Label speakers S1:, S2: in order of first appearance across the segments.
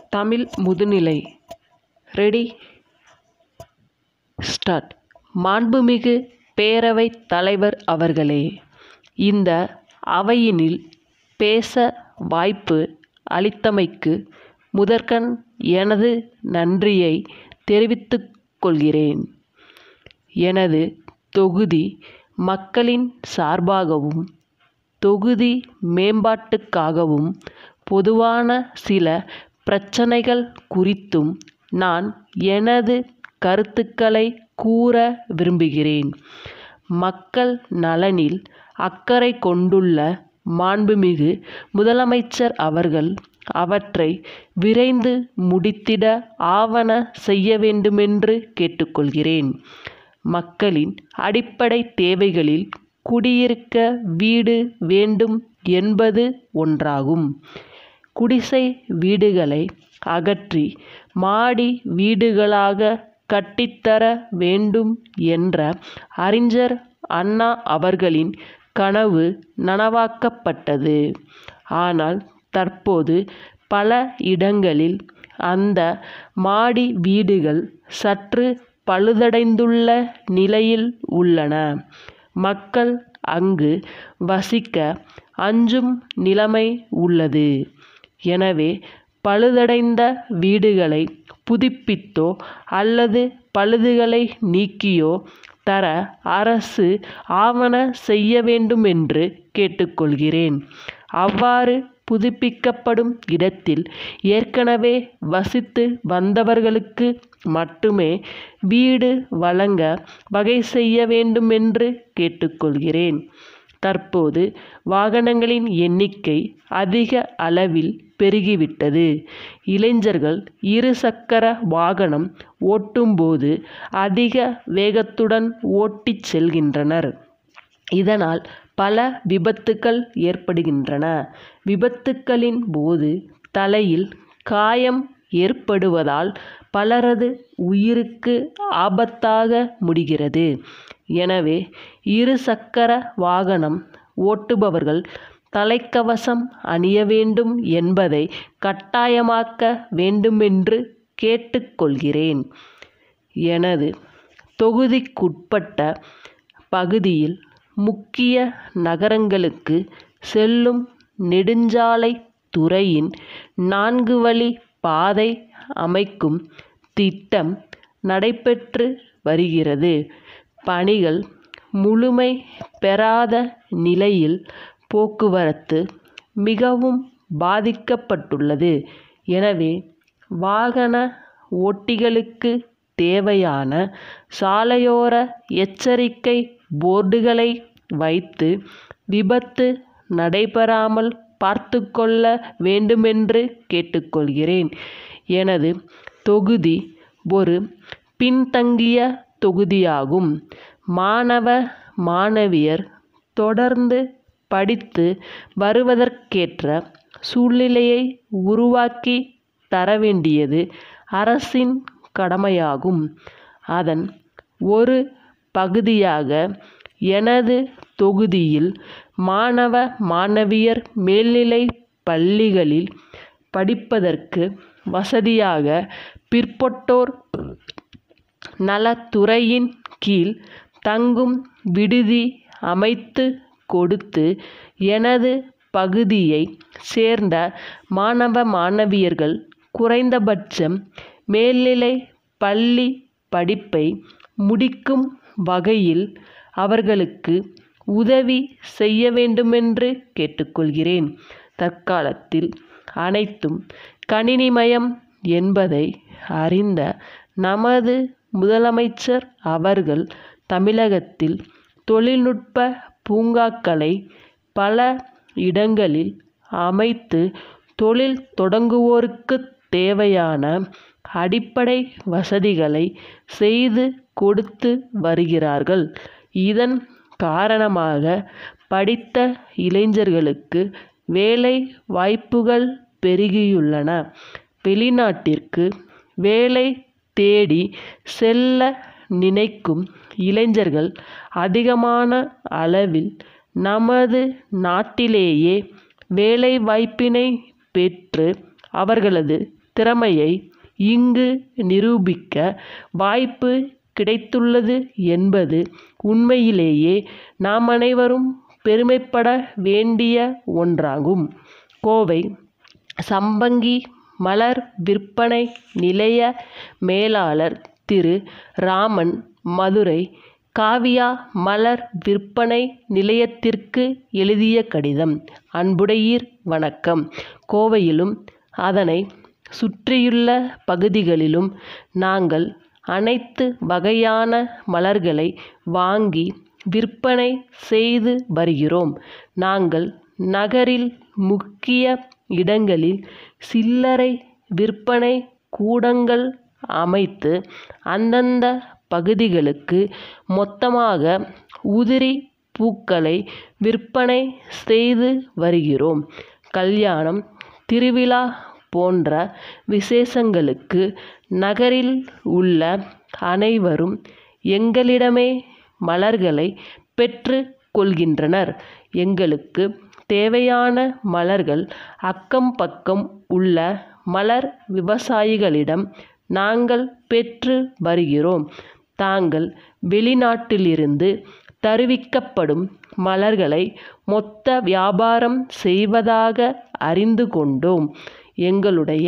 S1: தமிழ் முதுநிலை ready start மாண்புமிகு பேரவைத் தலைவர் அவர்களே இந்த அவையினில் பேச வாய்ப்பு அளித்தமைக்கு முதற்கண் எனது நன்றியை தெரிவித்துக் கொள்கிறேன் எனது தொகுதி மக்களின் சார்பாகவும் தொகுதி மேம்பாட்டுக்காகவும் பொதுவான சில பிரச்சனைகள் குறித்தும் நான் எனது கருத்துக்களை கூற விரும்புகிறேன் மக்கள் நலனில் அக்கறை கொண்டுள்ள மாண்புமிகு முதலமைச்சர் அவர்கள் அவற்றை விரைந்து முடித்திட ஆவன செய்ய வேண்டுமென்று கேட்டுக்கொள்கிறேன் மக்களின் அடிப்படை தேவைகளில் குடியிருக்க வீடு வேண்டும் என்பது ஒன்றாகும் குடிசை வீடுகளை அகற்றி மாடி வீடுகளாக கட்டித்தர வேண்டும் என்ற அறிஞர் அண்ணா அவர்களின் கனவு நனவாக்கப்பட்டது ஆனால் தற்போது பல இடங்களில் அந்த மாடி வீடுகள் சற்று பழுதடைந்துள்ள நிலையில் உள்ளன மக்கள் அங்கு வசிக்க அஞ்சும் நிலைமை உள்ளது எனவே பழுதடைந்த வீடுகளை புதுப்பித்தோ அல்லது பழுதுகளை நீக்கியோ தர அரசு ஆவன செய்ய வேண்டுமென்று கேட்டுக்கொள்கிறேன் அவ்வாறு புதுப்பிக்கப்படும் இடத்தில் ஏற்கனவே வசித்து வந்தவர்களுக்கு மட்டுமே வீடு வழங்க வகை செய்ய வேண்டுமென்று கேட்டுக்கொள்கிறேன் தற்போது வாகனங்களின் எண்ணிக்கை அதிக அளவில் பெருகிவிட்டது இளைஞர்கள் இருசக்கர வாகனம் ஓட்டும்போது அதிக வேகத்துடன் ஓட்டிச் செல்கின்றனர் இதனால் பல விபத்துக்கள் ஏற்படுகின்றன விபத்துக்களின் போது தலையில் காயம் ஏற்படுவதால் பலரது உயிருக்கு ஆபத்தாக முடிகிறது எனவே இருசக்கர வாகனம் ஓட்டுபவர்கள் தலைக்கவசம் அணிய வேண்டும் என்பதை கட்டாயமாக்க வேண்டுமென்று கேட்டுக்கொள்கிறேன் எனது தொகுதிக்குட்பட்ட பகுதியில் முக்கிய நகரங்களுக்கு செல்லும் நெடுஞ்சாலை துறையின் நான்கு வழி பாதை அமைக்கும் திட்டம் நடைபெற்று வருகிறது பணிகள் முழுமை பெறாத நிலையில் போக்குவரத்து மிகவும் பாதிக்கப்பட்டுள்ளது எனவே வாகன ஓட்டிகளுக்கு தேவையான சாலையோர எச்சரிக்கை போர்டுகளை வைத்து விபத்து நடைபெறாமல் பார்த்துக்கொள்ள வேண்டுமென்று கேட்டுக்கொள்கிறேன் எனது தொகுதி ஒரு பின்தங்கிய தொகுதியாகும் மாணவ மாணவியர் தொடர்ந்து படித்து வருவதற்கேற்ற சூழ்நிலையை உருவாக்கி தர வேண்டியது அரசின் கடமையாகும் அதன் ஒரு பகுதியாக எனது தொகுதியில் மாணவ மாணவியர் மேல்நிலை பள்ளிகளில் படிப்பதற்கு வசதியாக பிற்பட்டோர் நலத்துறையின் கீழ் தங்கும் விடுதி அமைத்து கொடுத்து எனது பகுதியை சேர்ந்த மாணவ மாணவியர்கள் குறைந்தபட்சம் மேல்நிலை பள்ளி படிப்பை முடிக்கும் வகையில் அவர்களுக்கு உதவி செய்ய வேண்டுமென்று கேட்டுக்கொள்கிறேன் தற்காலத்தில் அனைத்தும் கணினிமயம் என்பதை அறிந்த நமது முதலமைச்சர் அவர்கள் தமிழகத்தில் தொழில்நுட்ப பூங்காக்களை பல இடங்களில் அமைத்து தொழில் தொடங்குவோருக்கு தேவையான அடிப்படை வசதிகளை செய்து கொடுத்து வருகிறார்கள் இதன் காரணமாக படித்த இளைஞர்களுக்கு வேலை வாய்ப்புகள் பெருகியுள்ளன வெளிநாட்டிற்கு வேலை தேடி செல்ல நினைக்கும் இளைஞர்கள் அதிகமான அளவில் நமது நாட்டிலேயே வேலைவாய்ப்பினை பெற்று அவர்களது திறமையை இங்கு நிரூபிக்க வாய்ப்பு கிடைத்துள்ளது என்பது உண்மையிலேயே நாம் அனைவரும் பெருமைப்பட வேண்டிய ஒன்றாகும் கோவை சம்பங்கி மலர் விற்பனை நிலைய மேலாளர் திரு ராமன் மதுரை காவியா மலர் விற்பனை நிலையத்திற்கு எழுதிய கடிதம் அன்புடையீர் வணக்கம் கோவையிலும் அதனை சுற்றியுள்ள பகுதிகளிலும் நாங்கள் அனைத்து வகையான மலர்களை வாங்கி விற்பனை செய்து வருகிறோம் நாங்கள் நகரில் முக்கிய இடங்களில் சில்லறை விற்பனை கூடங்கள் அமைத்து அந்தந்த பகுதிகளுக்கு மொத்தமாக உதிரி பூக்களை விற்பனை செய்து வருகிறோம் கல்யாணம் திருவிழா போன்ற விசேஷங்களுக்கு நகரில் உள்ள அனைவரும் எங்களிடமே மலர்களை பெற்று கொள்கின்றனர் எங்களுக்கு தேவையான மலர்கள் அக்கம் பக்கம் உள்ள மலர் விவசாயிகளிடம் நாங்கள் பெற்று வருகிறோம் தாங்கள் வெளிநாட்டிலிருந்து தருவிக்கப்படும் மலர்களை மொத்த வியாபாரம் செய்வதாக அறிந்து கொண்டோம் எங்களுடைய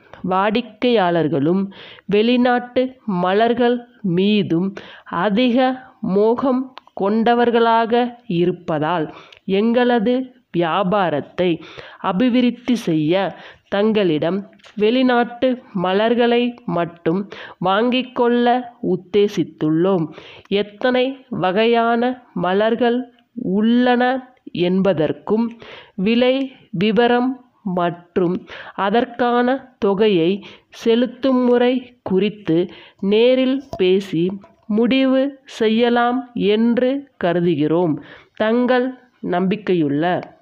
S1: வாடிக்கையாளர்களும் வெளிநாட்டு மலர்கள் மீதும் அதிக மோகம் கொண்டவர்களாக இருப்பதால் எங்களது வியாபாரத்தை அபிவிருத்தி செய்ய தங்களிடம் வெளிநாட்டு மலர்களை மட்டும் வாங்கிக்கொள்ள உத்தேசித்துள்ளோம் எத்தனை வகையான மலர்கள் உள்ளன என்பதற்கும் விலை விவரம் மற்றும் அதற்கான தொகையை செலுத்தும் முறை குறித்து நேரில் பேசி முடிவு செய்யலாம் என்று கருதுகிறோம் தங்கள் நம்பிக்கையுள்ள